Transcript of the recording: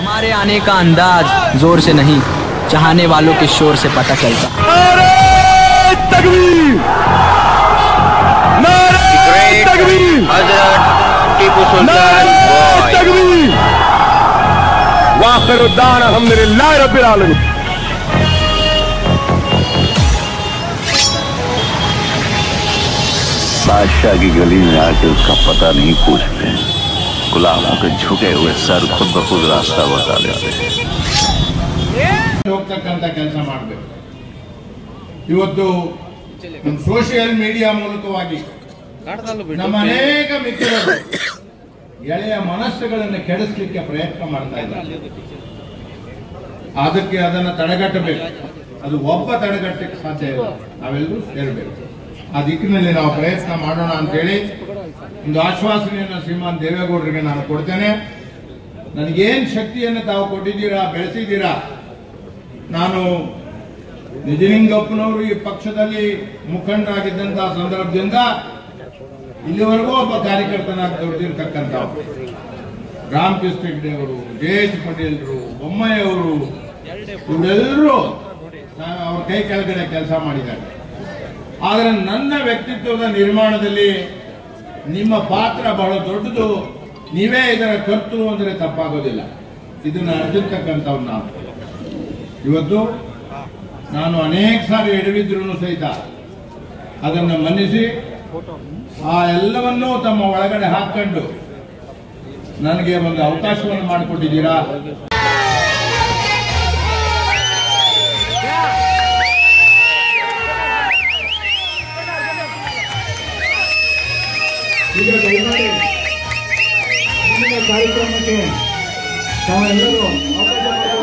हमारे आने का अंदाज जोर से नहीं चाहने वालों के शोर से पता चलता Hazrat Tipu Sultan Boy. वाखिर उद्दान अल्हम्दुलिल्लाह रब्बिल आलमीन बादशाह की गली में आके उसका पता नहीं पूछते गुलामों के झुके हुए सर खुद ब खुद रास्ता बता देते हैं ಹೋಗ್ತಕ್ಕಂಥ ಕೆಲಸ ಮಾಡಬೇಕು ಇವತ್ತು ಸೋಷಿಯಲ್ ಮೀಡಿಯಾ ಮೂಲಕವಾಗಿ ನಮ್ಮ ಅನೇಕ ಮಿತ್ರರು ಎಳೆಯ ಮನಸ್ಸುಗಳನ್ನು ಕೆಡಿಸ್ಲಿಕ್ಕೆ ಪ್ರಯತ್ನ ಮಾಡ್ತಾ ಇದ್ದಾರೆ ಅದಕ್ಕೆ ಅದನ್ನು ತಡೆಗಟ್ಟಬೇಕು ಅದು ಒಬ್ಬ ತಡೆಗಟ್ಟಕ್ಕೆ ಸಾಧ್ಯ ಇಲ್ಲ ನಾವೆಲ್ಲರೂ ಸೇರಬೇಕು ಆ ದಿಕ್ಕಿನಲ್ಲಿ ನಾವು ಪ್ರಯತ್ನ ಮಾಡೋಣ ಅಂತೇಳಿ ಒಂದು ಆಶ್ವಾಸನೆಯನ್ನು ಶ್ರೀಮಾನ್ ದೇವೇಗೌಡರಿಗೆ ನಾನು ಕೊಡ್ತೇನೆ ನನಗೇನ್ ಶಕ್ತಿಯನ್ನು ತಾವು ಕೊಟ್ಟಿದ್ದೀರಾ ಬೆಳೆಸಿದ್ದೀರಾ ನಾನು ನಿಜಲಿಂಗಪ್ಪನವರು ಈ ಪಕ್ಷದಲ್ಲಿ ಮುಖಂಡರಾಗಿದ್ದಂತಹ ಸಂದರ್ಭದಿಂದ ಇಲ್ಲಿವರೆಗೂ ಒಬ್ಬ ಕಾರ್ಯಕರ್ತನಾಗಿ ದುಡಿದಿರ್ತಕ್ಕಂಥ ರಾಮಕೃಷ್ಣ ಹೆಗ್ಡೆ ಅವರು ಜಯೇಶ್ ಪಟೇಲ್ರು ಬೊಮ್ಮಾಯಿಯವರು ಇವರೆಲ್ಲರೂ ಅವ್ರ ಕೈ ಕೆಳಗಡೆ ಕೆಲಸ ಮಾಡಿದ್ದಾರೆ ಆದರೆ ನನ್ನ ವ್ಯಕ್ತಿತ್ವದ ನಿರ್ಮಾಣದಲ್ಲಿ ನಿಮ್ಮ ಪಾತ್ರ ಬಹಳ ದೊಡ್ಡದು ನೀವೇ ಇದರ ಕರ್ತೃ ಅಂದರೆ ತಪ್ಪಾಗೋದಿಲ್ಲ ಇದನ್ನ ಅರ್ಜಿರ್ತಕ್ಕಂಥವ್ರು ನಾವು ಇವತ್ತು ನಾನು ಅನೇಕ ಸಾರಿ ಎಡವಿದ್ರು ಸಹಿತ ಅದನ್ನು ಮನ್ನಿಸಿ ಆ ಎಲ್ಲವನ್ನೂ ತಮ್ಮ ಒಳಗಡೆ ಹಾಕೊಂಡು ನನಗೆ ಒಂದು ಅವಕಾಶವನ್ನು ಮಾಡಿಕೊಟ್ಟಿದ್ದೀರಾ ಈಗ ದಯಮಾಡಿ ಮುಂದಿನ ಕಾರ್ಯಕ್ರಮಕ್ಕೆ ತಾವೆಲ್ಲರೂ ಅವಕಾಶ ಮಾಡಿಕೊಡಿ.